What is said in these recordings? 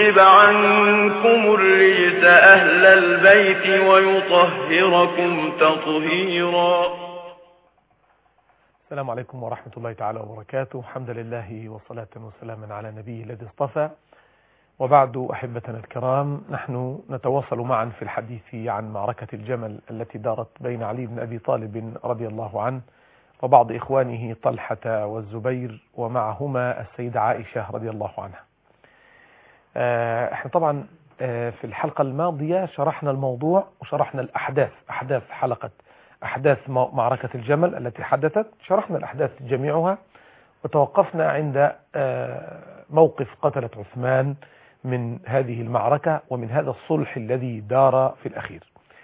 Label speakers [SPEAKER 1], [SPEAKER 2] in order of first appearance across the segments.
[SPEAKER 1] يذهب عنكم الرجس أهل البيت ويطهركم تطهيرا
[SPEAKER 2] السلام عليكم ورحمة الله تعالى وبركاته الحمد لله وصلاة وسلاما على نبيه الذي اصطفى وبعد أحبتنا الكرام نحن نتواصل معا في الحديث عن معركة الجمل التي دارت بين علي بن أبي طالب رضي الله عنه وبعض إخوانه طلحة والزبير ومعهما السيدة عائشة رضي الله عنها احنا طبعا في الحلقة الماضية شرحنا الموضوع وشرحنا الأحداث أحداث حلقة أحداث معركة الجمل التي حدثت شرحنا الأحداث جميعها وتوقفنا عند موقف قتلة عثمان من هذه المعركة ومن هذا الصلح الذي دار في الأخير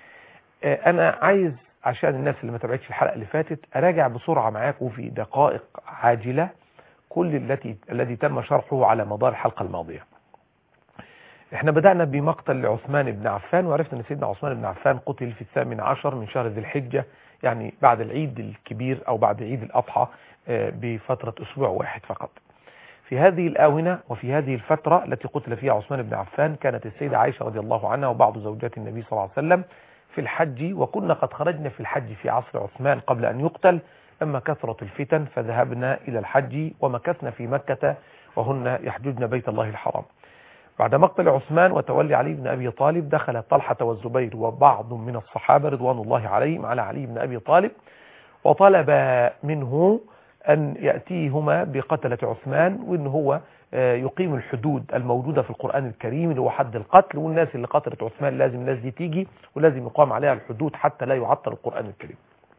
[SPEAKER 2] أنا عايز عشان الناس اللي ما تابعتش الحلقة اللي فاتت أراجع بسرعة معاكم في دقائق عاجلة كل التي الذي تم شرحه على مدار الحلقة الماضية احنا بدأنا بمقتل عثمان بن عفان وعرفنا ان سيدنا عثمان بن عفان قتل في الثامن عشر من شهر ذي الحجة يعني بعد العيد الكبير او بعد عيد الاضحى بفترة اسبوع واحد فقط في هذه الآونة وفي هذه الفترة التي قتل فيها عثمان بن عفان كانت السيدة عائشة رضي الله عنها وبعض زوجات النبي صلى الله عليه وسلم في الحج وكنا قد خرجنا في الحج في عصر عثمان قبل أن يقتل لما كثرت الفتن فذهبنا إلى الحج ومكثنا في مكة وهن يحججن بيت الله الحرام بعد مقتل عثمان وتولي علي بن أبي طالب دخل طلحة والزبير وبعض من الصحابة رضوان الله عليهم على علي بن أبي طالب وطلب منه أن يأتيهما بقتلة عثمان وأن هو يقيم الحدود الموجودة في القرآن الكريم اللي هو حد القتل والناس اللي قتلت عثمان لازم الناس دي تيجي ولازم يقام عليها الحدود حتى لا يعطل القرآن الكريم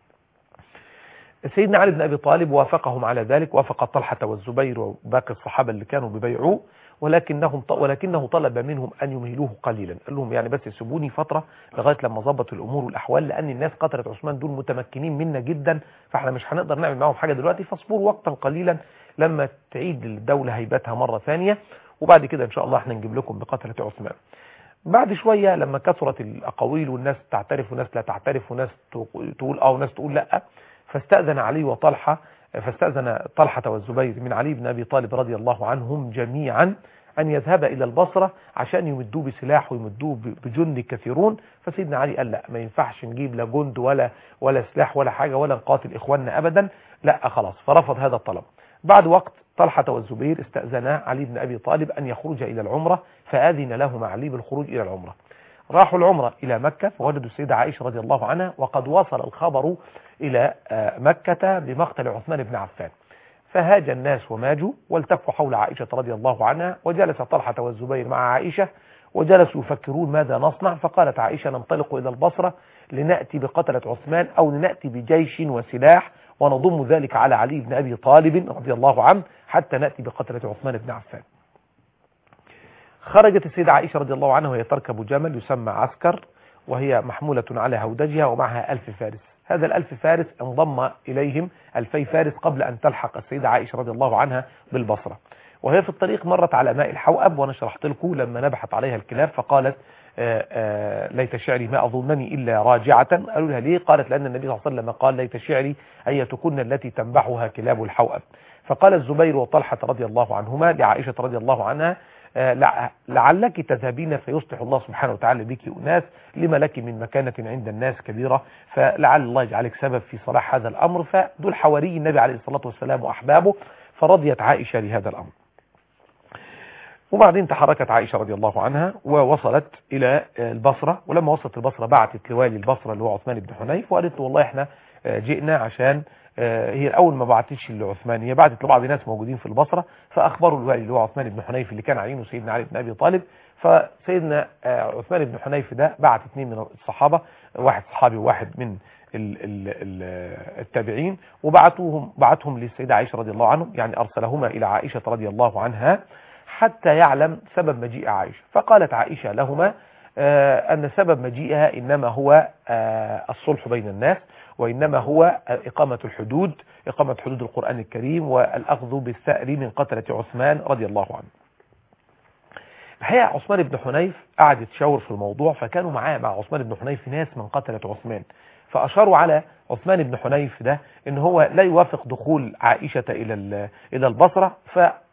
[SPEAKER 2] سيدنا علي بن أبي طالب وافقهم على ذلك وافق طلحة والزبير وباقي الصحابة اللي كانوا ببيعوه ولكنهم ولكنه طلب منهم أن يمهلوه قليلا قال لهم يعني بس يسيبوني فترة لغاية لما ظبطوا الأمور والأحوال لأن الناس قتلت عثمان دول متمكنين منا جدا فاحنا مش هنقدر نعمل معاهم حاجة دلوقتي فاصبروا وقتا قليلا لما تعيد الدولة هيبتها مرة ثانية وبعد كده إن شاء الله احنا نجيب لكم بقتلة عثمان بعد شوية لما كثرت الأقاويل والناس تعترف وناس لا تعترف وناس تقول اه وناس تقول لا فاستأذن علي وطلحة فاستأذن طلحة والزبير من علي بن أبي طالب رضي الله عنهم جميعا أن يذهب إلى البصرة عشان يمدوه بسلاح ويمدوه بجند كثيرون فسيدنا علي قال لا ما ينفعش نجيب لا جند ولا ولا سلاح ولا حاجة ولا نقاتل إخواننا أبدا لا خلاص فرفض هذا الطلب بعد وقت طلحة والزبير استأذنا علي بن أبي طالب أن يخرج إلى العمرة فأذن لهما علي بالخروج إلى العمرة راحوا العمرة إلى مكة فوجدوا السيدة عائشة رضي الله عنها وقد وصل الخبر إلى مكة بمقتل عثمان بن عفان فهاج الناس وماجوا والتفوا حول عائشة رضي الله عنها وجلس طلحة والزبير مع عائشة وجلسوا يفكرون ماذا نصنع فقالت عائشة ننطلق إلى البصرة لنأتي بقتلة عثمان أو لنأتي بجيش وسلاح ونضم ذلك على علي بن أبي طالب رضي الله عنه حتى نأتي بقتلة عثمان بن عفان خرجت السيدة عائشة رضي الله عنها وهي تركب جمل يسمى عسكر وهي محمولة على هودجها ومعها ألف فارس هذا الألف فارس انضم إليهم ألفي فارس قبل أن تلحق السيدة عائشة رضي الله عنها بالبصرة وهي في الطريق مرت على ماء الحوأب وأنا شرحت لكم لما نبحت عليها الكلاب فقالت آآ آآ ليت شعري ما أظنني إلا راجعة قالوا لها ليه قالت لأن النبي صلى الله عليه وسلم قال ليت شعري أيتكن التي تنبحها كلاب الحوأب فقال الزبير وطلحة رضي الله عنهما لعائشة رضي الله عنها لعلك تذهبين فيصلح الله سبحانه وتعالى بك أناس لما لك من مكانة عند الناس كبيرة فلعل الله يجعلك سبب في صلاح هذا الأمر فدول حواري النبي عليه الصلاة والسلام وأحبابه فرضيت عائشة لهذا الأمر وبعدين تحركت عائشة رضي الله عنها ووصلت إلى البصرة ولما وصلت البصرة بعتت لوالي البصرة اللي هو عثمان بن حنيف وقالت له والله احنا جئنا عشان هي الأول ما بعتتش لعثمان هي بعتت لبعض الناس موجودين في البصرة فأخبروا الوالي اللي هو عثمان بن حنيف اللي كان عينه سيدنا علي بن أبي طالب فسيدنا عثمان بن حنيف ده بعت اثنين من الصحابة واحد صحابي وواحد من التابعين وبعتوهم بعتهم للسيدة عائشة رضي الله عنهم يعني أرسلهما إلى عائشة رضي الله عنها حتى يعلم سبب مجيء عائشة فقالت عائشة لهما أن سبب مجيئها إنما هو الصلح بين الناس وإنما هو إقامة الحدود إقامة حدود القرآن الكريم والأخذ بالثأر من قتلة عثمان رضي الله عنه الحقيقة عثمان بن حنيف قعد يتشاور في الموضوع فكانوا معاه مع عثمان بن حنيف ناس من قتلة عثمان فأشاروا على عثمان بن حنيف ده إن هو لا يوافق دخول عائشة إلى إلى البصرة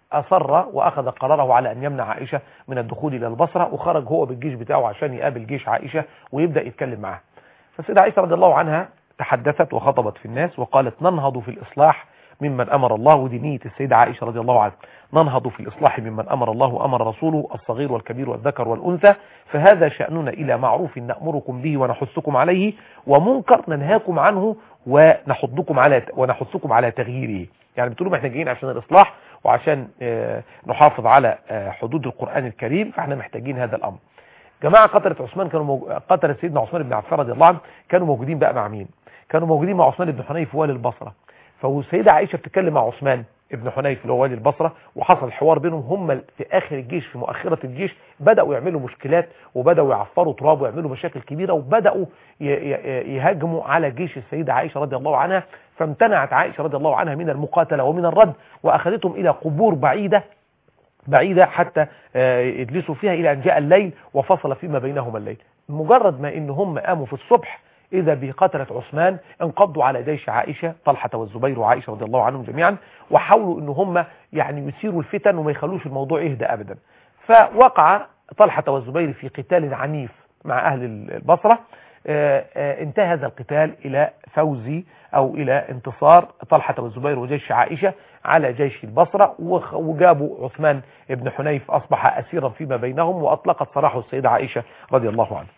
[SPEAKER 2] أصر وأخذ قراره على أن يمنع عائشة من الدخول إلى البصرة وخرج هو بالجيش بتاعه عشان يقابل جيش عائشة ويبدأ يتكلم معاه فالسيدة عائشة رضي الله عنها تحدثت وخطبت في الناس وقالت ننهض في الإصلاح ممن أمر الله ودي نية السيدة عائشة رضي الله عنها ننهض في الإصلاح ممن أمر الله وأمر رسوله الصغير والكبير والذكر والأنثى فهذا شأننا إلى معروف نأمركم به ونحثكم عليه ومنكر ننهاكم عنه ونحضكم على ونحثكم على تغييره يعني بتقولوا احنا جايين عشان الإصلاح وعشان اه نحافظ على اه حدود القرآن الكريم فاحنا محتاجين هذا الأمر جماعة قتلة عثمان كانوا موج... قتلة سيدنا عثمان بن عفان رضي الله عنه كانوا موجودين بقى مع مين كانوا موجودين مع عثمان بن حنيف والي البصرة فالسيدة عائشة بتتكلم مع عثمان ابن حنيف اللي هو والي البصرة وحصل حوار بينهم هم في آخر الجيش في مؤخرة الجيش بدأوا يعملوا مشكلات وبدأوا يعفروا تراب ويعملوا مشاكل كبيرة وبدأوا يهاجموا على جيش السيدة عائشة رضي الله عنها فامتنعت عائشة رضي الله عنها من المقاتلة ومن الرد وأخذتهم إلى قبور بعيدة بعيدة حتى يجلسوا فيها إلى أن جاء الليل وفصل فيما بينهما الليل مجرد ما إن هم قاموا في الصبح إذا بقتلة عثمان انقضوا على جيش عائشة طلحة والزبير وعائشة رضي الله عنهم جميعا وحاولوا ان هم يعني يثيروا الفتن وما يخلوش الموضوع يهدى أبدا فوقع طلحة والزبير في قتال عنيف مع أهل البصرة آآ آآ انتهى هذا القتال إلى فوز أو إلى انتصار طلحة والزبير وجيش عائشة على جيش البصرة وجابوا عثمان بن حنيف أصبح أسيرا فيما بينهم وأطلقت سراحه السيدة عائشة رضي الله عنها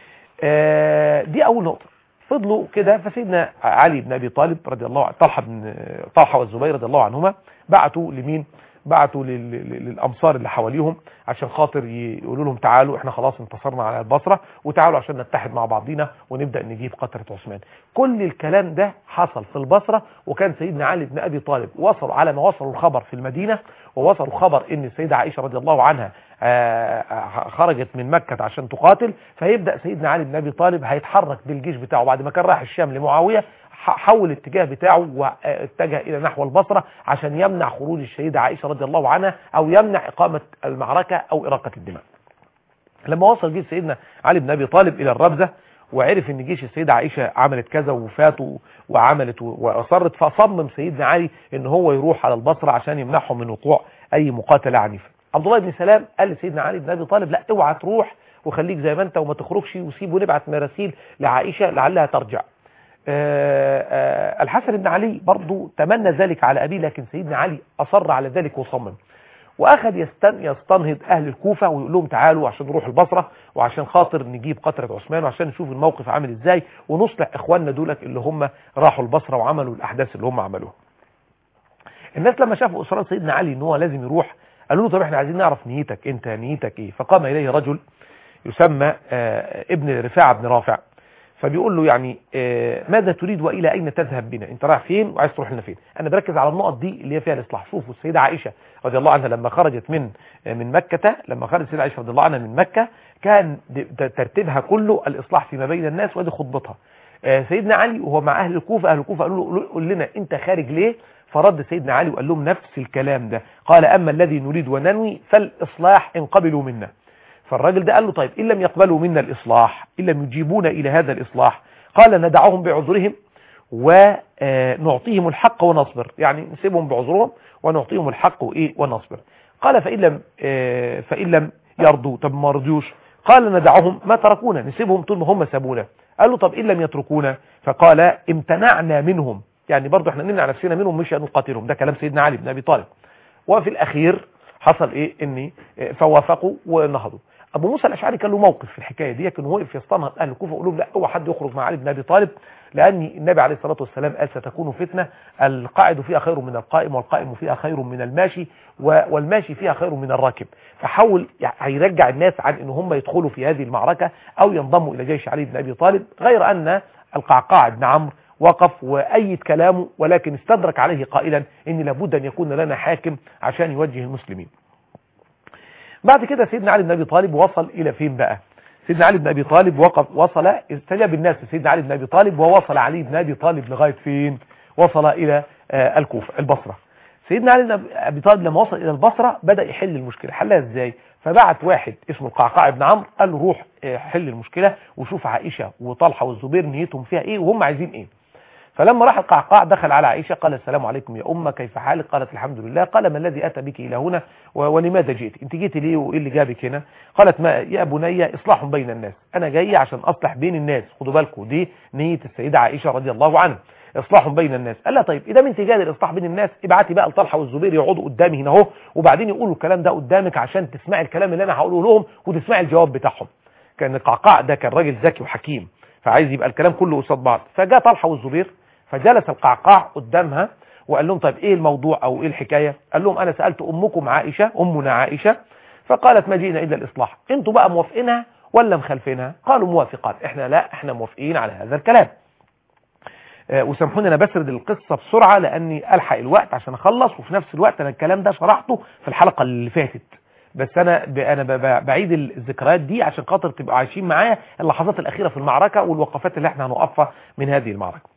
[SPEAKER 2] دي اول نقطة فضلوا كده فسيدنا علي بن ابي طالب رضي الله عنه طلحه بن طلحه والزبير رضي الله عنهما بعتوا لمين بعتوا للامصار اللي حواليهم عشان خاطر يقولوا لهم تعالوا احنا خلاص انتصرنا على البصره وتعالوا عشان نتحد مع بعضينا ونبدا نجيب قطره عثمان كل الكلام ده حصل في البصره وكان سيدنا علي بن ابي طالب وصلوا على ما وصلوا الخبر في المدينه ووصلوا خبر ان السيده عائشه رضي الله عنها خرجت من مكة عشان تقاتل فيبدأ سيدنا علي بن أبي طالب هيتحرك بالجيش بتاعه بعد ما كان رايح الشام لمعاوية حول الاتجاه بتاعه واتجه إلى نحو البصرة عشان يمنع خروج السيدة عائشة رضي الله عنها أو يمنع إقامة المعركة أو إراقة الدماء لما وصل جيش سيدنا علي بن أبي طالب إلى الربزة وعرف ان جيش السيدة عائشة عملت كذا وفاتوا وعملت واصرت فصمم سيدنا علي ان هو يروح على البصرة عشان يمنعهم من وقوع اي مقاتلة عنيفة عبد الله بن سلام قال لسيدنا علي بن ابي طالب لا اوعى تروح وخليك زي ما انت وما تخرجش وسيب ونبعت مراسيل لعائشه لعلها ترجع آآ آآ الحسن بن علي برضو تمنى ذلك على ابيه لكن سيدنا علي اصر على ذلك وصمم واخذ يستن يستنهض اهل الكوفه ويقول لهم تعالوا عشان نروح البصره وعشان خاطر نجيب قطره عثمان وعشان نشوف الموقف عامل ازاي ونصلح اخواننا دولت اللي هم راحوا البصره وعملوا الاحداث اللي هم عملوها الناس لما شافوا اصرار سيدنا علي ان هو لازم يروح قالوا له طب احنا عايزين نعرف نيتك انت نيتك ايه فقام اليه رجل يسمى اه ابن رفاعة بن رافع فبيقول له يعني اه ماذا تريد والى اين تذهب بنا انت رايح فين وعايز تروح لنا فين انا بركز على النقط دي اللي هي فيها الاصلاح شوفوا السيده عائشه رضي الله عنها لما خرجت من من مكه لما خرجت السيده عائشه رضي الله عنها من مكه كان ترتيبها كله الاصلاح فيما بين الناس ودي خطبتها اه سيدنا علي وهو مع اهل الكوفه اهل الكوفه قالوا له قول لنا انت خارج ليه فرد سيدنا علي وقال لهم نفس الكلام ده قال أما الذي نريد وننوي فالإصلاح إن قبلوا منا فالراجل ده قال له طيب إن لم يقبلوا منا الإصلاح إن لم يجيبونا إلى هذا الإصلاح قال ندعهم بعذرهم ونعطيهم الحق ونصبر يعني نسيبهم بعذرهم ونعطيهم الحق وإيه ونصبر قال فإن لم, فإن لم يرضوا طب ما رضيوش قال ندعهم ما تركونا نسيبهم طول ما هم سابونا قال له طب إن لم يتركونا فقال امتنعنا منهم يعني برضو احنا نمنع نفسنا منهم مش ان نقاتلهم ده كلام سيدنا علي بن ابي طالب وفي الاخير حصل ايه ان فوافقوا ونهضوا ابو موسى الاشعري كان له موقف في الحكايه دي كان وقف يستنهض اهل الكوفه ويقول لهم لا اوعى حد يخرج مع علي بن ابي طالب لان النبي عليه الصلاه والسلام قال ستكون فتنه القاعد فيها خير من القائم والقائم فيها خير من الماشي والماشي فيها خير من الراكب فحاول هيرجع الناس عن ان هم يدخلوا في هذه المعركه او ينضموا الى جيش علي بن ابي طالب غير ان القعقاع بن عمرو وقف وأيد كلامه ولكن استدرك عليه قائلا ان لابد ان يكون لنا حاكم عشان يوجه المسلمين بعد كده سيدنا علي بن ابي طالب وصل الى فين بقى سيدنا علي بن ابي طالب وقف وصل استجاب الناس سيدنا علي بن ابي طالب ووصل علي بن ابي طالب لغايه فين وصل الى آه الكوفه البصره سيدنا علي بن ابي طالب لما وصل الى البصره بدا يحل المشكله حلها ازاي فبعت واحد اسمه القعقاع بن عمرو قال له روح حل المشكله وشوف عائشه وطلحه والزبير نيتهم فيها ايه وهم عايزين ايه فلما راح القعقاع دخل على عائشة قال السلام عليكم يا أمة كيف حالك قالت الحمد لله قال ما الذي أتى بك إلى هنا و- ولماذا جئت انت جئت ليه وإيه اللي جابك هنا قالت ما يا بني إصلاح بين الناس أنا جاي عشان أصلح بين الناس خدوا بالكم دي نية السيدة عائشة رضي الله عنها إصلاح بين الناس قال لها طيب إذا انت جاي الإصلاح بين الناس ابعتي بقى لطلحة والزبير يقعدوا قدامي هنا أهو وبعدين يقولوا الكلام ده قدامك عشان تسمعي الكلام اللي أنا هقوله لهم وتسمعي الجواب بتاعهم كان القعقاع ده كان راجل ذكي وحكيم فعايز يبقى الكلام كله قصاد بعض فجاء طلحة والزبير فجلس القعقاع قدامها وقال لهم طيب ايه الموضوع او ايه الحكاية قال لهم انا سألت امكم عائشة امنا عائشة فقالت ما جئنا الا الاصلاح انتوا بقى موافقينها ولا مخالفينها قالوا موافقات احنا لا احنا موافقين على هذا الكلام آه، وسامحوني انا بسرد القصة بسرعة لاني الحق الوقت عشان اخلص وفي نفس الوقت انا الكلام ده شرحته في الحلقة اللي فاتت بس انا ب... انا ب... ب- بعيد الذكريات دي عشان خاطر تبقوا عايشين معايا اللحظات الاخيرة في المعركة والوقفات اللي احنا هنوقفها من هذه المعركة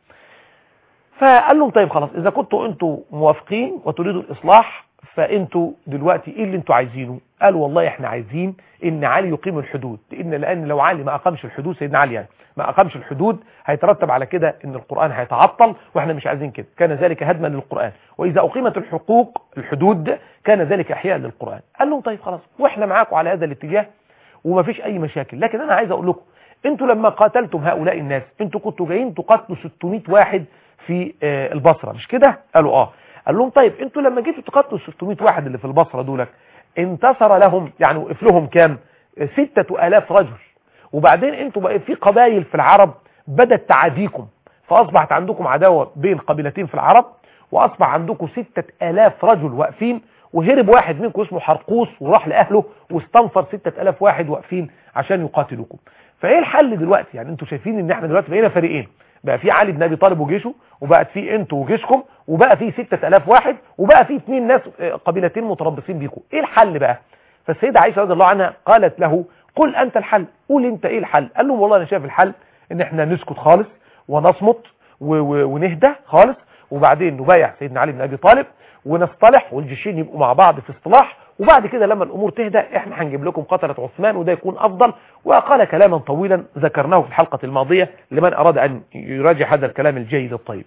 [SPEAKER 2] فقال لهم طيب خلاص اذا كنتوا انتوا موافقين وتريدوا الاصلاح فانتوا دلوقتي ايه اللي انتوا عايزينه قالوا والله احنا عايزين ان علي يقيم الحدود لان لان لو علي ما اقامش الحدود سيدنا علي يعني ما اقامش الحدود هيترتب على كده ان القران هيتعطل واحنا مش عايزين كده كان ذلك هدما للقران واذا اقيمت الحقوق الحدود كان ذلك احياء للقران قال لهم طيب خلاص واحنا معاكم على هذا الاتجاه ومفيش اي مشاكل لكن انا عايز اقول لكم انتوا لما قاتلتم هؤلاء الناس انتوا كنتوا جايين تقاتلوا 600 واحد في آه، البصرة مش كده قالوا اه قال لهم طيب انتوا لما جيتوا تقاتلوا 600 واحد اللي في البصرة دولك انتصر لهم يعني وقف لهم كام آه، ستة الاف رجل وبعدين انتوا بقى في قبائل في العرب بدت تعاديكم فاصبحت عندكم عداوة بين قبيلتين في العرب واصبح عندكم ستة الاف رجل واقفين وهرب واحد منكم اسمه حرقوس وراح لاهله واستنفر ستة الاف واحد واقفين عشان يقاتلوكم فايه الحل دلوقتي يعني انتوا شايفين ان احنا دلوقتي بقينا فريقين بقى في علي بن ابي طالب وجيشه وبقت في انتوا وجيشكم وبقى في 6000 واحد وبقى في اثنين ناس آه، قبيلتين متربصين بيكم ايه الحل بقى فالسيده عائشه رضي الله عنها قالت له قل انت الحل قول انت ايه الحل قال لهم والله انا شايف الحل ان احنا نسكت خالص ونصمت و- و- ونهدى خالص وبعدين نبايع سيدنا علي بن ابي طالب ونصطلح والجيشين يبقوا مع بعض في اصطلاح وبعد كده لما الامور تهدى احنا هنجيب لكم قتلة عثمان وده يكون افضل وقال كلاما طويلا ذكرناه في الحلقة الماضية لمن اراد ان يراجع هذا الكلام الجيد الطيب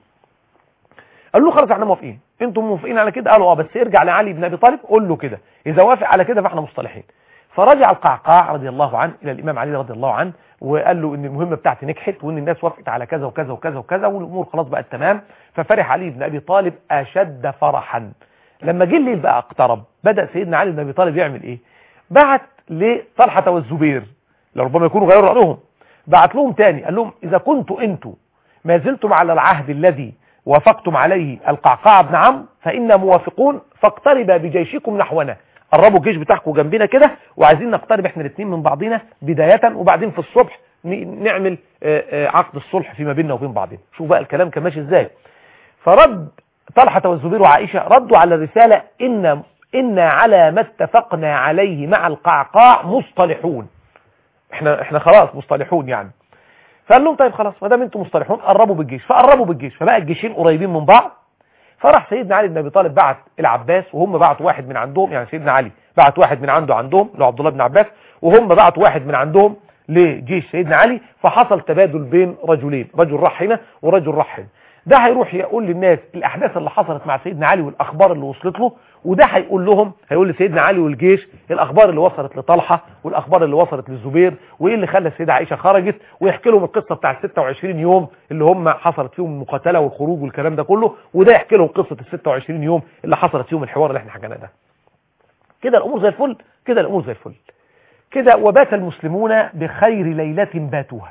[SPEAKER 2] قال له خلاص احنا موافقين انتم موافقين على كده قالوا اه بس ارجع لعلي بن ابي طالب قول له كده اذا وافق على كده فاحنا مصطلحين فرجع القعقاع رضي الله عنه الى الامام علي رضي الله عنه وقال له ان المهمه بتاعتي نجحت وان الناس وافقت على كذا وكذا وكذا وكذا والامور خلاص بقت تمام ففرح علي بن ابي طالب اشد فرحا لما جه الليل بقى اقترب بدا سيدنا علي بن ابي طالب يعمل ايه بعت لطلحه والزبير لربما يكونوا غيروا رايهم بعت لهم تاني قال لهم اذا كنتوا انتوا ما زلتم على العهد الذي وافقتم عليه القعقاع بن عم فإنا موافقون فاقترب بجيشكم نحونا قربوا الجيش بتاعكم جنبنا كده وعايزين نقترب احنا الاثنين من بعضنا بداية وبعدين في الصبح ن- نعمل آه، آه، عقد الصلح فيما بيننا وبين بعضنا شوف بقى الكلام كان ماشي ازاي فرد طلحة والزبير وعائشة ردوا على الرسالة إن إنا على ما اتفقنا عليه مع القعقاع مصطلحون احنا احنا خلاص مصطلحون يعني فقال لهم طيب خلاص ما دام انتم مصطلحون قربوا بالجيش فقربوا بالجيش فبقى الجيشين قريبين من بعض فراح سيدنا علي بن ابي طالب بعت العباس وهم بعتوا واحد من عندهم يعني سيدنا علي بعت واحد من عنده عندهم اللي هو عبد الله بن عباس وهم بعتوا واحد من عندهم لجيش سيدنا علي فحصل تبادل بين رجلين رجل راح هنا ورجل راح هنا ده هيروح يقول للناس الاحداث اللي حصلت مع سيدنا علي والاخبار اللي وصلت له وده هيقول لهم هيقول لسيدنا علي والجيش الاخبار اللي وصلت لطلحه والاخبار اللي وصلت للزبير وايه اللي خلى السيده عائشه خرجت ويحكي لهم القصه بتاع 26 يوم اللي هم حصلت فيهم المقاتله والخروج والكلام ده كله وده يحكي لهم قصه ال 26 يوم اللي حصلت فيهم الحوار اللي احنا حكيناه ده كده الامور زي الفل كده الامور زي الفل كده وبات المسلمون بخير ليله باتوها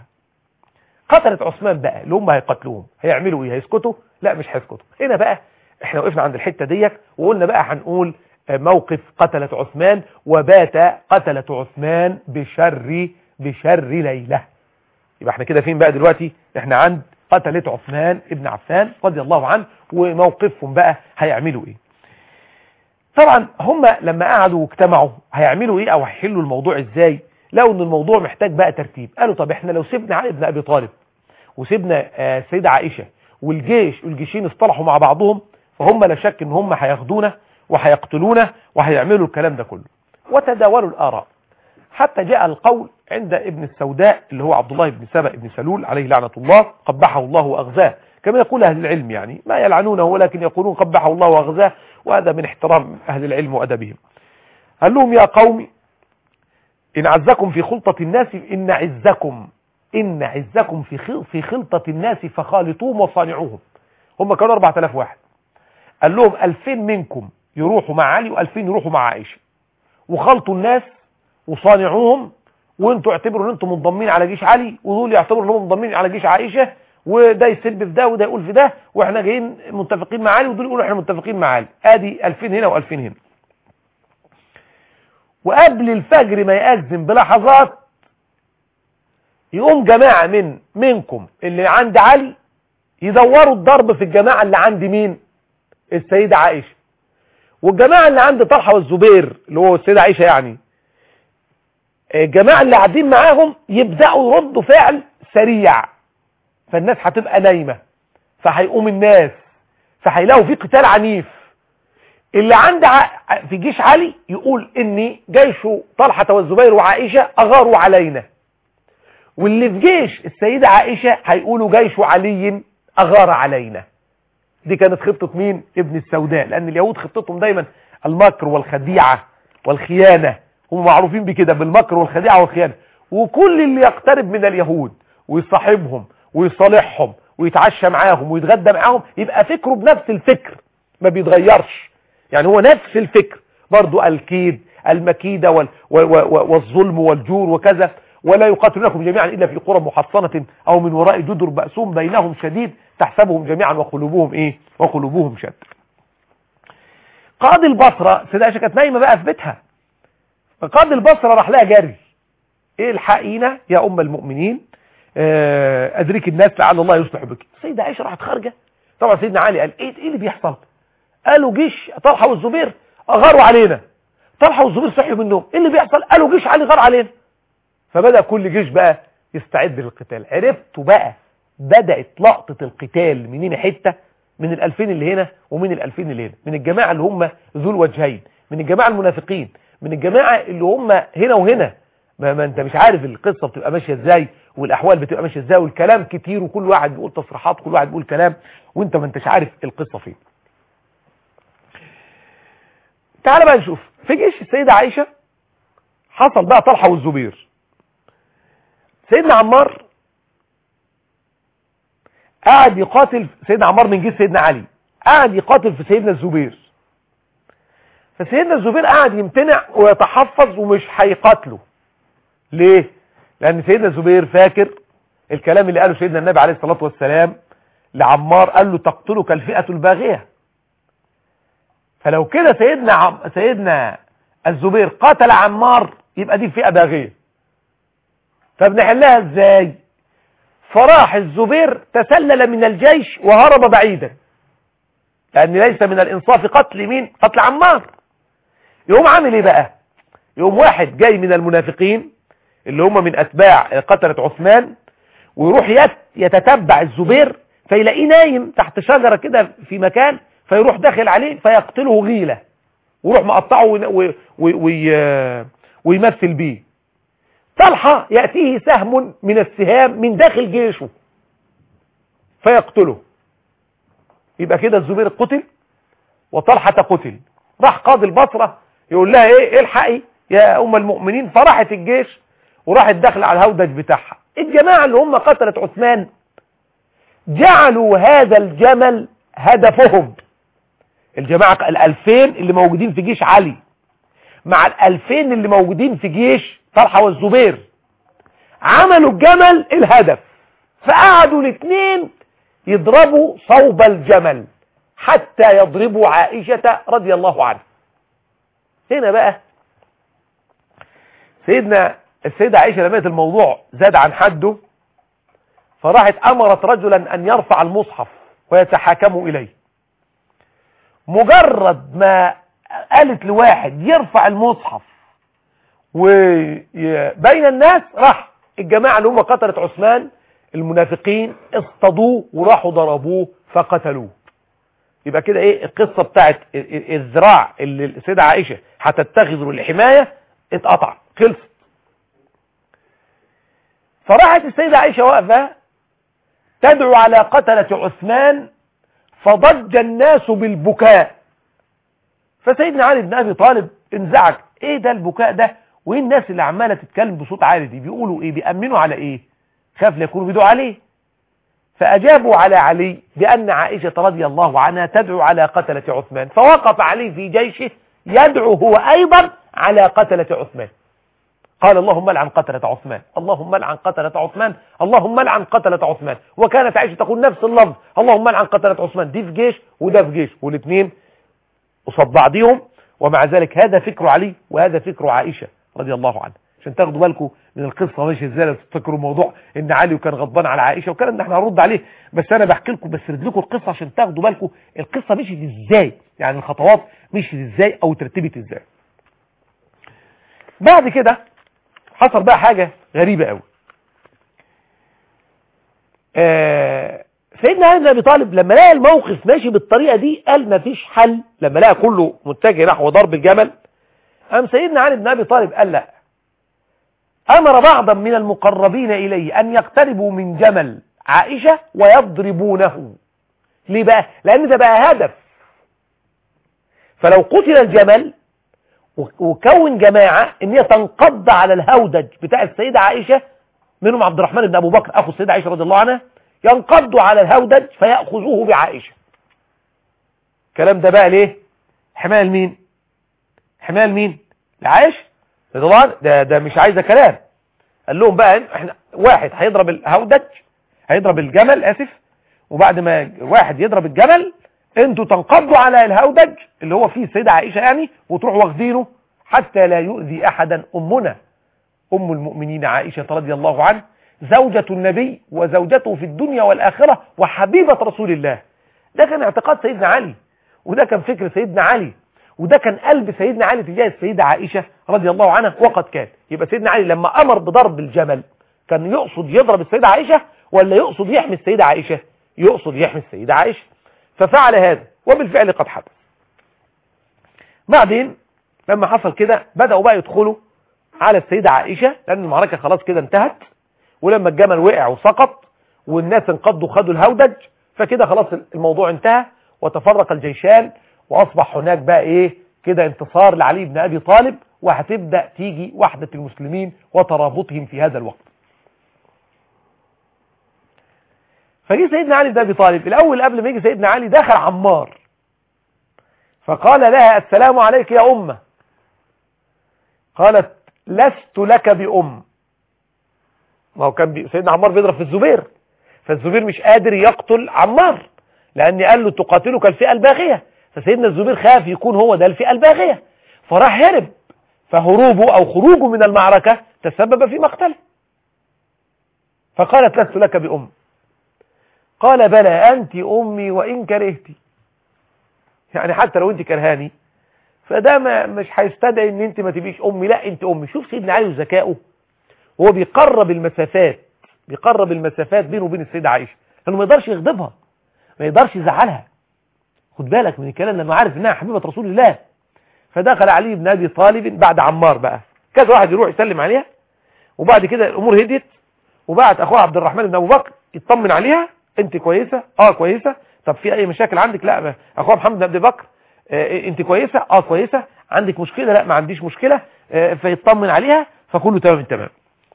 [SPEAKER 2] قتلت عثمان بقى اللي هم هيقتلوهم هيعملوا ايه هيسكتوا لا مش هيسكتوا هنا بقى احنا وقفنا عند الحته ديت وقلنا بقى هنقول آه، موقف قتلة عثمان وبات قتلة عثمان بشر بشر ليلة يبقى احنا كده فين بقى دلوقتي احنا عند قتلة عثمان ابن عفان رضي الله عنه وموقفهم بقى هيعملوا ايه طبعا هم لما قعدوا واجتمعوا هيعملوا ايه او هيحلوا الموضوع ازاي لقوا ان الموضوع محتاج بقى ترتيب قالوا طب احنا لو سيبنا علي بن ابي طالب وسيبنا آه، السيده عائشه والجيش والجيشين اصطلحوا مع بعضهم فهم لا شك ان هم هياخدونا وهيقتلونا وهيعملوا الكلام ده كله وتداولوا الاراء حتى جاء القول عند ابن السوداء اللي هو عبد الله بن سبأ بن سلول عليه لعنة الله قبحه الله وأغزاه كما يقول أهل العلم يعني ما يلعنونه ولكن يقولون قبحه الله وأغزاه وهذا من احترام أهل العلم وأدبهم قال لهم يا قوم إن عزكم في خلطة الناس إن عزكم إن عزكم في خل- في خلطة الناس فخالطوهم وصانعوهم هم كانوا 4000 واحد قال لهم 2000 منكم يروحوا مع علي و2000 يروحوا مع عائشة وخلطوا الناس وصانعوهم وانتوا اعتبروا ان انتم منضمين على جيش علي ودول يعتبروا انهم منضمين على جيش عائشة وده يسب في ده وده يقول في ده واحنا جايين متفقين مع علي ودول يقولوا احنا متفقين مع علي ادي 2000 هنا و2000 هنا وقبل الفجر ما يأذن بلحظات يقوم جماعة من منكم اللي عند علي يدوروا الضرب في الجماعة اللي عند مين السيدة عائشة والجماعة اللي عند طلحة والزبير اللي هو السيدة عائشة يعني الجماعة اللي قاعدين معاهم يبدأوا يردوا فعل سريع فالناس هتبقى نايمة فهيقوم الناس فهيلاقوا في قتال عنيف اللي عند ع... في جيش علي يقول ان جيش طلحة والزبير وعائشة اغاروا علينا واللي في جيش السيدة عائشة هيقولوا جيش علي اغار علينا دي كانت خطة مين ابن السوداء لان اليهود خطتهم دايما المكر والخديعة والخيانة هم معروفين بكده بالمكر والخديعة والخيانة وكل اللي يقترب من اليهود ويصاحبهم ويصالحهم ويتعشى معاهم ويتغدى معاهم يبقى فكره بنفس الفكر ما بيتغيرش يعني هو نفس الفكر برضو الكيد المكيدة وال و و والظلم والجور وكذا ولا يقاتلونكم جميعا إلا في قرى محصنة أو من وراء جدر بأسهم بينهم شديد تحسبهم جميعا وقلوبهم إيه وقلوبهم شد قاضي البصرة سيدة عائشة كانت نايمة بقى في بيتها فقاضي البصرة راح لها جري ايه الحقينا يا ام المؤمنين آه، ادرك الناس لعل الله يصلح بك سيدة عائشة راحت خارجة طبعا سيدنا علي قال ايه ايه اللي بيحصل قالوا جيش طلحة والزبير غاروا علينا طلحة والزبير صحيوا منهم ايه اللي بيحصل قالوا جيش علي غار علينا فبدأ كل جيش بقى يستعد للقتال عرفتوا بقى بدأت لقطة القتال منين حتة من الألفين اللي هنا ومن الألفين اللي هنا من الجماعة اللي هم ذو الوجهين من الجماعة المنافقين من الجماعة اللي هم هنا وهنا ما, ما انت مش عارف القصة بتبقى ماشية ازاي والاحوال بتبقى ماشية ازاي والكلام كتير وكل واحد بيقول تصريحات كل واحد بيقول كلام وانت ما انتش عارف القصة فين تعال بقى نشوف في جيش السيدة عائشة حصل بقى طلحة والزبير سيدنا عمار قاعد يقاتل سيدنا عمار من جيش سيدنا علي قاعد يقاتل في سيدنا الزبير فسيدنا الزبير قاعد يمتنع ويتحفظ ومش هيقاتله ليه لان سيدنا الزبير فاكر الكلام اللي قاله سيدنا النبي عليه الصلاة والسلام لعمار قال له تقتلك الفئة الباغية فلو كده سيدنا عم... سيدنا الزبير قتل عمار يبقى دي فئة باغية فبنحلها ازاي فراح الزبير تسلل من الجيش وهرب بعيدا لان ليس من الانصاف قتل مين قتل عمار يقوم عامل ايه بقى يقوم واحد جاي من المنافقين اللي هم من اتباع قتلة عثمان ويروح يت- يتتبع الزبير فيلاقيه نايم تحت شجرة كده في مكان فيروح داخل عليه فيقتله غيلة ويروح مقطعه وي- وي- وي- ويمثل بيه طلحة يأتيه سهم من السهام من داخل جيشه فيقتله يبقى كده الزبير قتل وطلحة قتل راح قاضي البصرة يقول لها ايه الحقي يا ام المؤمنين فراحت الجيش وراحت داخله على الهودج بتاعها الجماعة اللي هم قتلت عثمان جعلوا هذا الجمل هدفهم الجماعة الألفين اللي موجودين في جيش علي مع الألفين اللي موجودين في جيش طلحة والزبير عملوا الجمل الهدف فقعدوا الاثنين يضربوا صوب الجمل حتى يضربوا عائشة رضي الله عنها هنا بقى سيدنا السيدة عائشة لما لقت الموضوع زاد عن حده فراحت أمرت رجلا أن يرفع المصحف ويتحاكموا إليه مجرد ما قالت لواحد يرفع المصحف وبين الناس راح الجماعة اللي هم قتلت عثمان المنافقين اصطادوه وراحوا ضربوه فقتلوه يبقى كده ايه القصة بتاعت ال- ال- الذراع اللي السيدة عائشة هتتخذه للحماية اتقطع خلصت فراحت السيدة عائشة واقفة تدعو على قتلة عثمان فضج الناس بالبكاء فسيدنا علي بن أبي طالب انزعج ايه ده البكاء ده وايه الناس اللي عمالة تتكلم بصوت عالي دي بيقولوا ايه بيأمنوا على ايه خاف ليكونوا بيدعوا عليه فأجابوا على علي بأن عائشة رضي الله عنها تدعو على قتلة عثمان فوقف علي في جيشه يدعو هو أيضا على قتلة عثمان قال اللهم لعن قتلة عثمان اللهم لعن قتلة عثمان اللهم لعن قتلة عثمان وكانت عائشة تقول نفس اللفظ اللهم لعن قتلة عثمان دي في جيش وده في جيش والاثنين قصاد بعضهم ومع ذلك هذا فكر علي وهذا فكر عائشة رضي الله عنها عشان تاخدوا بالكم من القصه ماشيه ازاي لو تفتكروا موضوع ان علي وكان غضبان على عائشه وكان احنا هنرد عليه بس انا بحكي لكم بسرد لكم القصه عشان تاخدوا بالكم القصه مشيت ازاي يعني الخطوات مشيت ازاي او ترتبت ازاي بعد كده حصل بقى حاجه غريبه قوي آه سيدنا علي بن ابي طالب لما لقى الموقف ماشي بالطريقه دي قال مفيش حل لما لقى كله متجه نحو ضرب الجمل قام سيدنا علي بن ابي طالب قال لا امر بعضا من المقربين اليه ان يقتربوا من جمل عائشه ويضربونه ليه بقى لان ده بقى هدف فلو قتل الجمل وكون جماعه ان هي تنقض على الهودج بتاع السيده عائشه منهم عبد الرحمن بن ابو بكر اخو السيده عائشه رضي الله عنها ينقضوا على الهودج فياخذوه بعائشه الكلام ده بقى ليه حمايه لمين حمايه لمين لعائشه طبعا ده ده مش عايزه كلام قال لهم بقى احنا واحد هيضرب الهودج هيضرب الجمل اسف وبعد ما واحد يضرب الجمل انتوا تنقضوا على الهودج اللي هو فيه السيده عائشه يعني وتروحوا واخدينه حتى لا يؤذي احدا امنا ام المؤمنين عائشه رضي الله عنها زوجة النبي وزوجته في الدنيا والآخرة وحبيبة رسول الله ده كان اعتقاد سيدنا علي وده كان فكر سيدنا علي وده كان قلب سيدنا علي تجاه السيدة عائشة رضي الله عنها وقد كان يبقى سيدنا علي لما أمر بضرب الجمل كان يقصد يضرب السيدة عائشة ولا يقصد يحمي السيدة عائشة يقصد يحمي السيدة عائشة ففعل هذا وبالفعل قد حدث بعدين لما حصل كده بدأوا بقى يدخلوا على السيدة عائشة لأن المعركة خلاص كده انتهت ولما الجمل وقع وسقط والناس انقضوا خدوا الهودج فكده خلاص الموضوع انتهى وتفرق الجيشان واصبح هناك بقى ايه كده انتصار لعلي بن ابي طالب وهتبدا تيجي وحده المسلمين وترابطهم في هذا الوقت فجي سيدنا علي بن ابي طالب الاول قبل ما يجي سيدنا علي دخل عمار فقال لها السلام عليك يا امه قالت لست لك بأم ما هو كان بي... سيدنا عمار بيضرب في الزبير فالزبير مش قادر يقتل عمار لأن قال له تقاتلك الفئة الباغية فسيدنا الزبير خاف يكون هو ده الفئة الباغية فراح هرب فهروبه أو خروجه من المعركة تسبب في مقتله فقالت لست لك بأم قال بلى أنت أمي وإن كرهتي يعني حتى لو أنت كرهاني فده ما مش هيستدعي ان انت ما تبقيش امي لا انت امي شوف سيدنا علي وذكائه هو بيقرب المسافات بيقرب المسافات بينه وبين السيدة عائشة لانه ما يقدرش يغضبها ما يقدرش يزعلها خد بالك من الكلام لانه عارف انها حبيبة رسول الله فدخل علي بن ابي طالب بعد عمار بقى كذا واحد يروح يسلم عليها وبعد كده الامور هديت وبعت اخوها عبد الرحمن بن ابو بكر يطمن عليها انت كويسة اه كويسة طب في اي مشاكل عندك لا اخوها محمد بن ابي بكر آه انت كويسة اه كويسة عندك مشكلة لا ما عنديش مشكلة آه فيطمن عليها فكله تمام تمام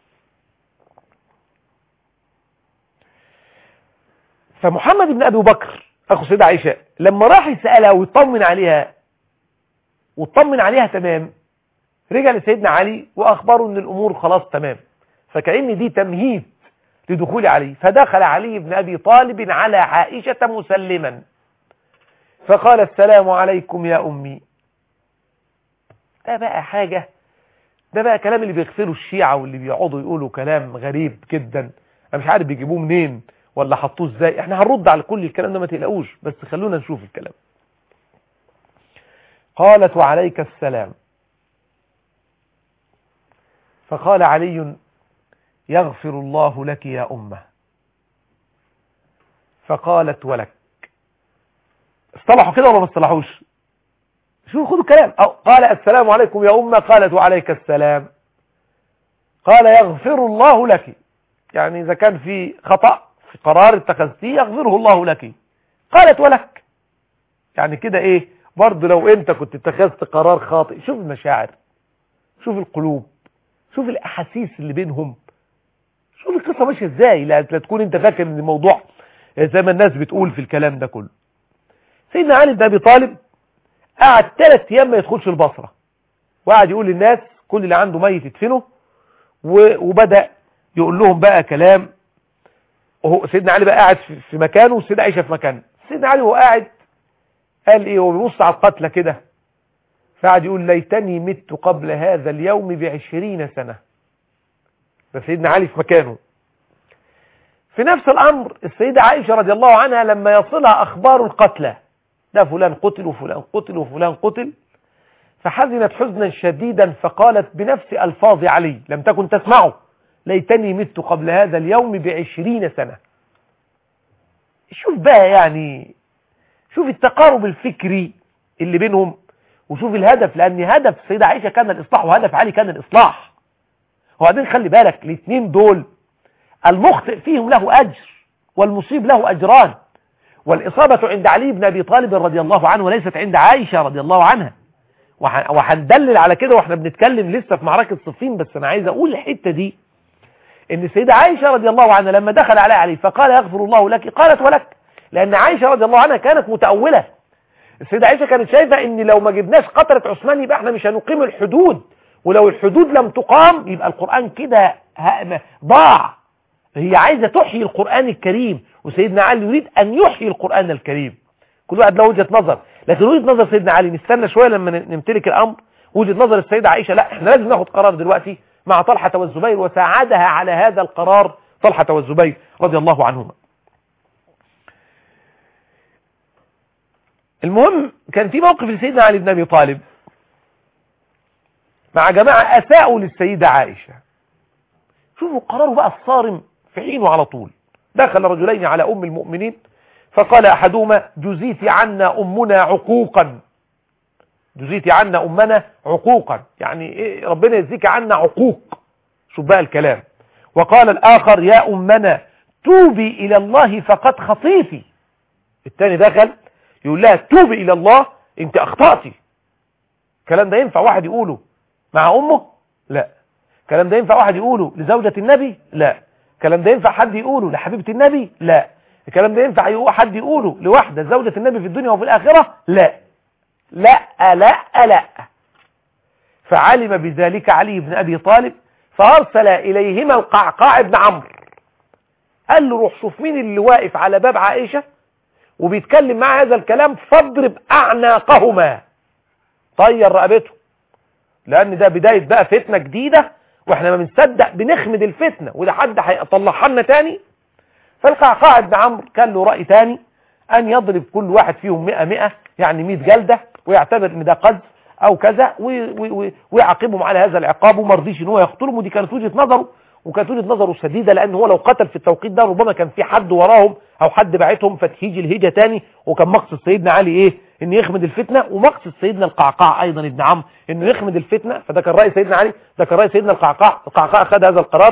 [SPEAKER 2] فمحمد بن ابي بكر اخو سيدة عائشة لما راح يسألها ويطمن عليها وطمن عليها تمام رجع لسيدنا علي واخبره ان الامور خلاص تمام فكأن دي تمهيد لدخول علي فدخل علي بن ابي طالب على عائشة مسلما فقال السلام عليكم يا أمي ده بقى حاجة ده بقى كلام اللي بيغفلوا الشيعة واللي بيقعدوا يقولوا كلام غريب جدا انا مش عارف بيجيبوه منين ولا حطوه ازاي احنا هنرد على كل الكلام ده ما تقلقوش بس خلونا نشوف الكلام قالت وعليك السلام فقال علي يغفر الله لك يا أمه فقالت ولك اصطلحوا كده ولا ما اصطلحوش شوفوا خدوا الكلام أو قال السلام عليكم يا أمة قالت وعليك السلام قال يغفر الله لك يعني إذا كان في خطأ في قرار اتخذتيه يغفره الله لك قالت ولك يعني كده ايه برضه لو انت كنت اتخذت قرار خاطئ شوف المشاعر شوف القلوب شوف الاحاسيس اللي بينهم شوف القصه ماشيه ازاي لا, لا تكون انت فاكر ان الموضوع زي ما الناس بتقول في الكلام ده كله سيدنا علي بن ابي طالب قعد ثلاث ايام ما يدخلش البصره وقعد يقول للناس كل اللي عنده ميت يدفنه وبدا يقول لهم بقى كلام وهو سيدنا علي بقى قاعد في مكانه وسيدنا عائشه في مكانه سيدنا علي وهو قاعد قال ايه هو بيبص على القتلى كده فقعد يقول ليتني مت قبل هذا اليوم بعشرين سنة ده سيدنا علي في مكانه في نفس الأمر السيدة عائشة رضي الله عنها لما يصلها أخبار القتلى ده فلان قتل وفلان قتل وفلان قتل فحزنت حزنا شديدا فقالت بنفس ألفاظ علي لم تكن تسمعه ليتني مت قبل هذا اليوم بعشرين سنة شوف بقى يعني شوف التقارب الفكري اللي بينهم وشوف الهدف لأن هدف السيدة عائشة كان الإصلاح وهدف علي كان الإصلاح وبعدين خلي بالك الاثنين دول المخطئ فيهم له أجر والمصيب له أجران والإصابة عند علي بن أبي طالب رضي الله عنه وليست عند عائشة رضي الله عنها وهندلل على كده واحنا بنتكلم لسه في معركة صفين بس أنا عايز أقول الحتة دي إن السيدة عائشة رضي الله عنها لما دخل على علي فقال يغفر الله لك قالت ولك لأن عائشة رضي الله عنها كانت متأولة السيدة عائشة كانت شايفة ان لو ما جبناش قطرة عثمان يبقى احنا مش هنقيم الحدود ولو الحدود لم تقام يبقى القرآن كده ضاع هي عايزة تحيي القرآن الكريم وسيدنا علي يريد ان يحيي القرآن الكريم كل واحد له وجهة نظر لكن وجهة نظر سيدنا علي نستنى شوية لما نمتلك الامر وجهة نظر السيدة عائشة لا احنا لازم ناخد قرار دلوقتي مع طلحة والزبير وساعدها على هذا القرار طلحة والزبير رضي الله عنهما المهم كان في موقف لسيدنا علي بن ابي طالب مع جماعة اساءوا للسيدة عائشة شوفوا قراره بقى الصارم في حينه على طول دخل رجلين على ام المؤمنين فقال احدهما جزيت عنا امنا عقوقا جزيت عنا امنا عقوقا يعني إيه ربنا يجزيك عنا عقوق شوف بقى الكلام وقال الاخر يا امنا توبي الى الله فقد خطيتي الثاني دخل يقول لها توبي الى الله انت اخطأتي الكلام ده ينفع واحد يقوله مع امه لا الكلام ده ينفع واحد يقوله لزوجة النبي لا الكلام ده ينفع حد يقوله لحبيبة النبي لا الكلام ده ينفع حد يقوله لواحدة زوجة النبي في الدنيا وفي الآخرة لا لا لا لا فعلم بذلك علي بن أبي طالب فأرسل إليهما القعقاع بن عمرو قال له روح شوف مين اللي واقف على باب عائشة وبيتكلم مع هذا الكلام فاضرب أعناقهما طير رقبته لأن ده بداية بقى فتنة جديدة واحنا ما بنصدق بنخمد الفتنة وده حد هيطلعها لنا تاني فالقعقاع بن عمرو كان له رأي تاني أن يضرب كل واحد فيهم 100 100 يعني 100 جلدة ويعتبر ان ده قذف أو كذا ويعاقبهم على هذا العقاب وما رضيش ان هو يقتلهم ودي كانت وجهة نظره وكانت وجهة نظره شديدة لأن هو لو قتل في التوقيت ده ربما كان في حد وراهم أو حد بعتهم فتهيج الهجة تاني وكان مقصد سيدنا علي إيه إن يخمد الفتنة ومقصد سيدنا القعقاع أيضا ابن عم إنه يخمد الفتنة فده كان رأي سيدنا علي ده كان رأي سيدنا القعقاع القعقاع أخذ هذا القرار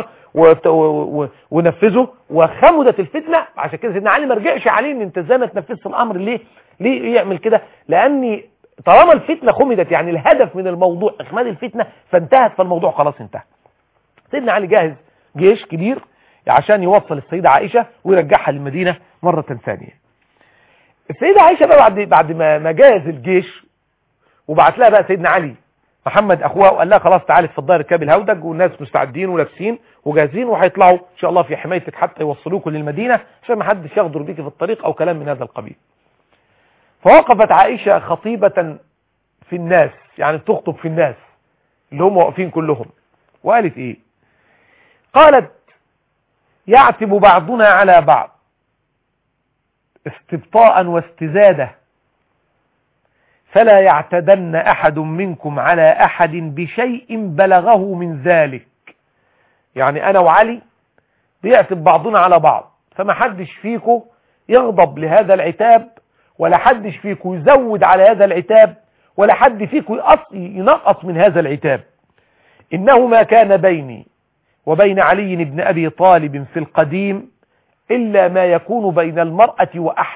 [SPEAKER 2] ونفذه وخمدت الفتنة عشان كده سيدنا علي ما رجعش عليه إن أنت إزاي ما تنفذش الأمر ليه ليه يعمل كده لأني طالما الفتنة خمدت يعني الهدف من الموضوع إخماد الفتنة فانتهت فالموضوع خلاص انتهى سيدنا علي جاهز جيش كبير عشان يوصل السيدة عائشة ويرجعها للمدينة مرة ثانية السيدة عائشة بقى بعد بعد ما ما جهز الجيش وبعت لها بقى سيدنا علي محمد اخوها وقال لها خلاص تعالي اتفضلي اركبي الهودج والناس مستعدين ولابسين وجاهزين وهيطلعوا ان شاء الله في حمايتك حتى يوصلوكم للمدينة عشان ما حدش يغدر بيكي في الطريق او كلام من هذا القبيل فوقفت عائشة خطيبة في الناس يعني بتخطب في الناس اللي هم واقفين كلهم وقالت ايه قالت يعتب بعضنا على بعض استبطاء واستزادة فلا يعتدن أحد منكم على أحد بشيء بلغه من ذلك يعني أنا وعلي بيعتب بعضنا على بعض فما حدش فيكم يغضب لهذا العتاب ولا حدش فيكم يزود على هذا العتاب ولا حد فيكم ينقص من هذا العتاب إنه ما كان بيني وبين علي بن أبي طالب في القديم إلا ما يكون بين المرأة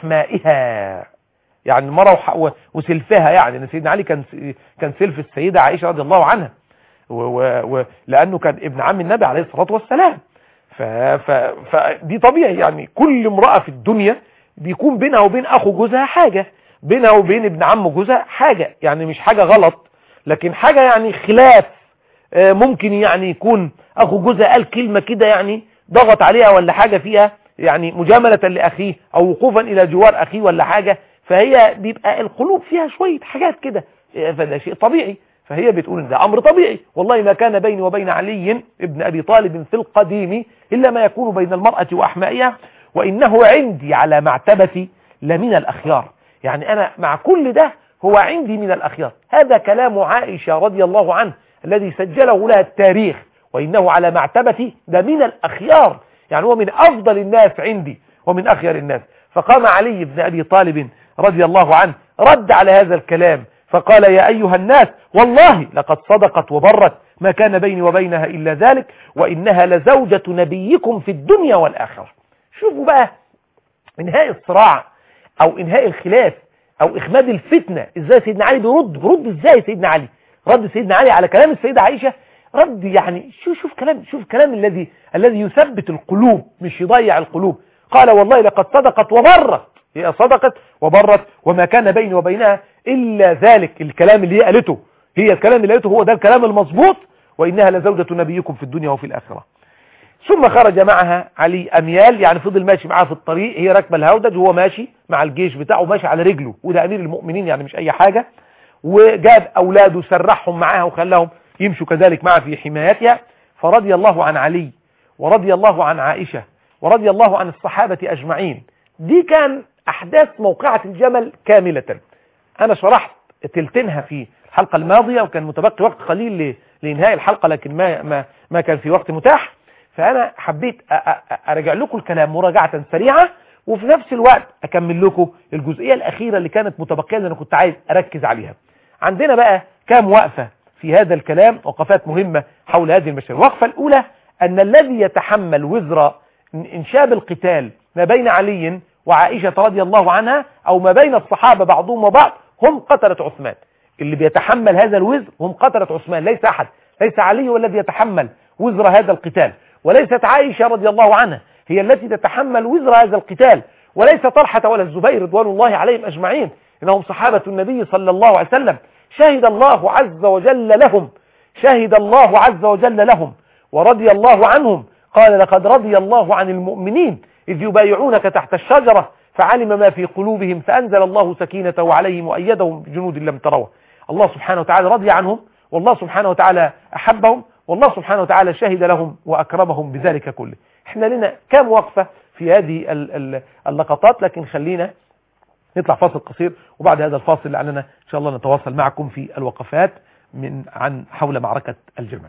[SPEAKER 2] وأحمائها يعني المرأة وح- و- وسلفها يعني إن سيدنا علي كان كان سلف السيدة عائشة رضي الله عنها و و و لأنه كان ابن عم النبي عليه الصلاة والسلام ف ف فدي طبيعي يعني كل امرأة في الدنيا بيكون بينها وبين أخو جوزها حاجة بينها وبين ابن عم جوزها حاجة يعني مش حاجة غلط لكن حاجة يعني خلاف آه، ممكن يعني يكون أخو جوزها قال كلمة كده يعني ضغط عليها ولا حاجة فيها يعني مجاملة لأخيه أو وقوفا إلى جوار أخيه ولا حاجة فهي بيبقى القلوب فيها شوية حاجات كده آه، فده شيء طبيعي فهي بتقول ان ده امر طبيعي والله ما كان بيني وبين علي ابن ابي طالب في القديم الا ما يكون بين المرأة واحمائها وانه عندي على معتبتي لمن الاخيار يعني انا مع كل ده هو عندي من الاخيار هذا كلام عائشة رضي الله عنه الذي سجله لها التاريخ وانه على معتبتي ده من الاخيار يعني هو من افضل الناس عندي ومن اخير الناس فقام علي بن ابي طالب رضي الله عنه رد على هذا الكلام فقال يا أيها الناس والله لقد صدقت وبرت ما كان بيني وبينها إلا ذلك وإنها لزوجة نبيكم في الدنيا والآخرة شوفوا بقى انهاء الصراع أو انهاء الخلاف أو إخماد الفتنة إزاي سيدنا علي بيرد بيرد إزاي سيدنا علي رد سيدنا علي على كلام السيدة عائشة رد يعني شوف شوف كلام شوف كلام الذي الذي يثبت القلوب مش يضيع القلوب قال والله لقد صدقت وبرت هي صدقت وبرت وما كان بيني وبينها إلا ذلك الكلام اللي هي قالته هي الكلام اللي قالته هو ده الكلام المظبوط وإنها لزوجة نبيكم في الدنيا وفي الآخرة ثم خرج معها علي أميال يعني فضل ماشي معاها في الطريق هي راكبه الهودج وهو ماشي مع الجيش بتاعه ماشي على رجله وده أمير المؤمنين يعني مش أي حاجة وجاب أولاده سرحهم معاها وخلاهم يمشوا كذلك معها في حمايتها فرضي الله عن علي ورضي الله عن عائشة ورضي الله عن الصحابة أجمعين دي كان أحداث موقعة الجمل كاملة أنا شرحت تلتينها في الحلقة الماضية وكان متبقي وقت قليل ل- لإنهاء الحلقة لكن ما, ما, ما كان في وقت متاح فأنا حبيت أ- أ- أرجع لكم الكلام مراجعة سريعة وفي نفس الوقت أكمل لكم الجزئية الأخيرة اللي كانت متبقية اللي أنا كنت عايز أركز عليها عندنا بقى كام وقفة في هذا الكلام وقفات مهمة حول هذه المشاهد الوقفة الأولى أن الذي يتحمل وزر انشاب القتال ما بين علي وعائشة رضي الله عنها أو ما بين الصحابة بعضهم وبعض هم قتلة عثمان اللي بيتحمل هذا الوزر هم قتلة عثمان ليس أحد ليس علي هو الذي يتحمل وزر هذا القتال وليست عائشة رضي الله عنها هي التي تتحمل وزر هذا القتال وليس طلحة ولا الزبير رضوان الله عليهم أجمعين إنهم صحابة النبي صلى الله عليه وسلم شهد الله عز وجل لهم شهد الله عز وجل لهم ورضي الله عنهم قال لقد رضي الله عن المؤمنين إذ يبايعونك تحت الشجرة فعلم ما في قلوبهم فأنزل الله سكينته عليهم وأيدهم بجنود لم تروه الله سبحانه وتعالى رضي عنهم والله سبحانه وتعالى أحبهم والله سبحانه وتعالى شهد لهم وأكرمهم بذلك كله احنا لنا كام وقفة في هذه ال- ال- اللقطات لكن خلينا نطلع فاصل قصير وبعد هذا الفاصل لعلنا إن شاء الله نتواصل معكم في الوقفات من عن حول معركة الجمل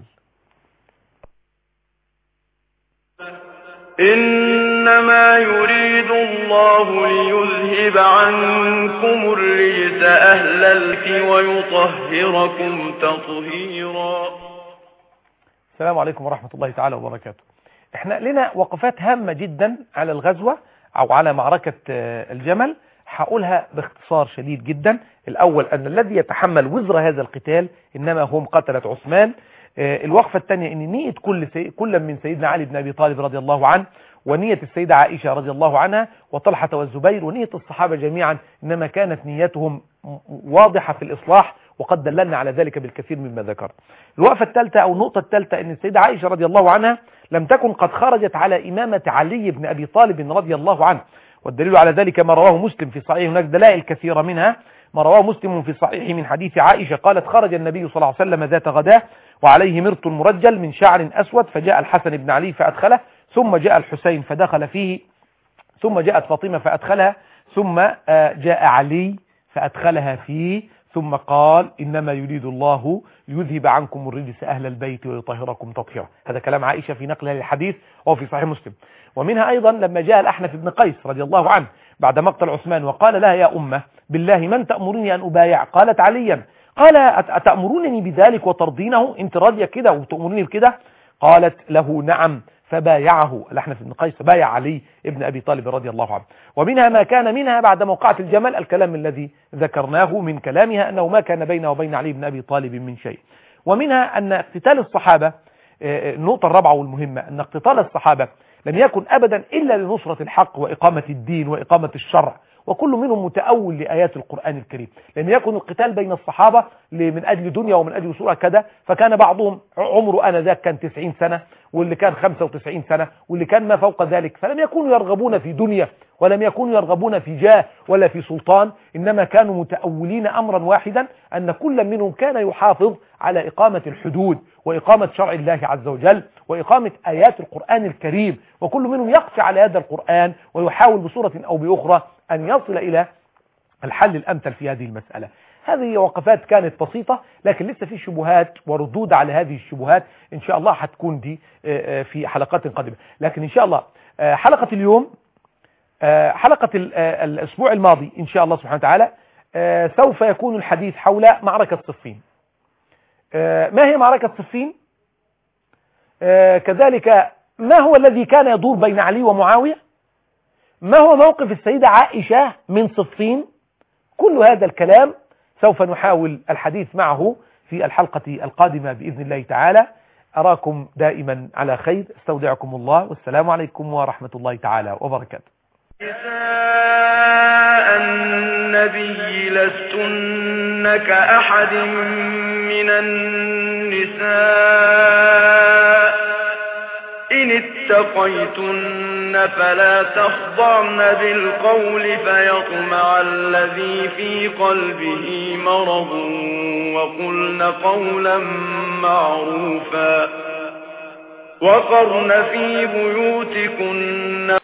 [SPEAKER 1] إنما يريد الله ليذهب عنكم الرجس أهل الك ويطهركم تطهيرا
[SPEAKER 2] السلام عليكم ورحمة الله تعالى وبركاته احنا لنا وقفات هامة جدا على الغزوة او على معركة آه، الجمل هقولها باختصار شديد جدا الاول ان الذي يتحمل وزر هذا القتال انما هم قتلة عثمان آه، الوقفة الثانية ان نية كل سي... كل من سيدنا علي بن ابي طالب رضي الله عنه ونية السيدة عائشة رضي الله عنها وطلحة والزبير ونية الصحابة جميعا انما كانت نيتهم م- واضحة في الاصلاح وقد دللنا على ذلك بالكثير مما ذكر الوقفة الثالثة او النقطة الثالثة ان السيدة عائشة رضي الله عنها لم تكن قد خرجت على امامة علي بن ابي طالب رضي الله عنه والدليل على ذلك ما رواه مسلم في صحيح هناك دلائل كثيرة منها ما رواه مسلم في صحيح من حديث عائشة قالت خرج النبي صلى الله عليه وسلم ذات غداه وعليه مرط مرجل من شعر أسود فجاء الحسن بن علي فأدخله ثم جاء الحسين فدخل فيه ثم جاءت فاطمة فأدخلها ثم آه، جاء علي فأدخلها فيه ثم قال إنما يريد الله ليذهب عنكم الرجس أهل البيت ويطهركم تطهيرا هذا كلام عائشة في نقلها للحديث وهو في صحيح مسلم ومنها أيضا لما جاء الأحنف بن قيس رضي الله عنه بعد مقتل عثمان وقال لها يا أمة بالله من تأمرني أن أبايع قالت عليا قال أت- أتأمرونني بذلك وترضينه انت راضية كده وتأمرني بكده قالت له نعم فبايعه الأحنف بن قيس بايع علي ابن أبي طالب رضي الله عنه ومنها ما كان منها بعد موقعة الجمل الكلام الذي ذكرناه من كلامها أنه ما كان بينه وبين علي بن أبي طالب من شيء ومنها أن اقتتال الصحابة النقطة الرابعة والمهمة أن اقتتال الصحابة لم يكن أبدا إلا لنصرة الحق وإقامة الدين وإقامة الشرع وكل منهم متأول لآيات القرآن الكريم لم يكن القتال بين الصحابة من أجل دنيا ومن أجل سورة كذا فكان بعضهم عمره آنذاك كان 90 سنة واللي كان 95 سنة واللي كان ما فوق ذلك فلم يكونوا يرغبون في دنيا ولم يكونوا يرغبون في جاه ولا في سلطان إنما كانوا متأولين أمرا واحدا أن كل منهم كان يحافظ على إقامة الحدود وإقامة شرع الله عز وجل وإقامة آيات القرآن الكريم وكل منهم يقسى على هذا القرآن ويحاول بصورة أو بأخرى أن يصل إلى الحل الأمثل في هذه المسألة هذه وقفات كانت بسيطة لكن لسه في شبهات وردود على هذه الشبهات إن شاء الله هتكون دي في حلقات قادمة لكن إن شاء الله حلقة اليوم حلقة الأسبوع الماضي إن شاء الله سبحانه وتعالى سوف يكون الحديث حول معركة صفين ما هي معركة صفين كذلك ما هو الذي كان يدور بين علي ومعاوية ما هو موقف السيدة عائشة من صفين كل هذا الكلام سوف نحاول الحديث معه في الحلقة القادمة بإذن الله تعالى أراكم دائما على خير استودعكم الله والسلام عليكم ورحمة الله تعالى وبركاته
[SPEAKER 1] نساء النبي لستن كأحد من النساء إن اتقيتن فلا تخضعن بالقول فيطمع الذي في قلبه مرض وقلن قولا معروفا وقرن في بيوتكن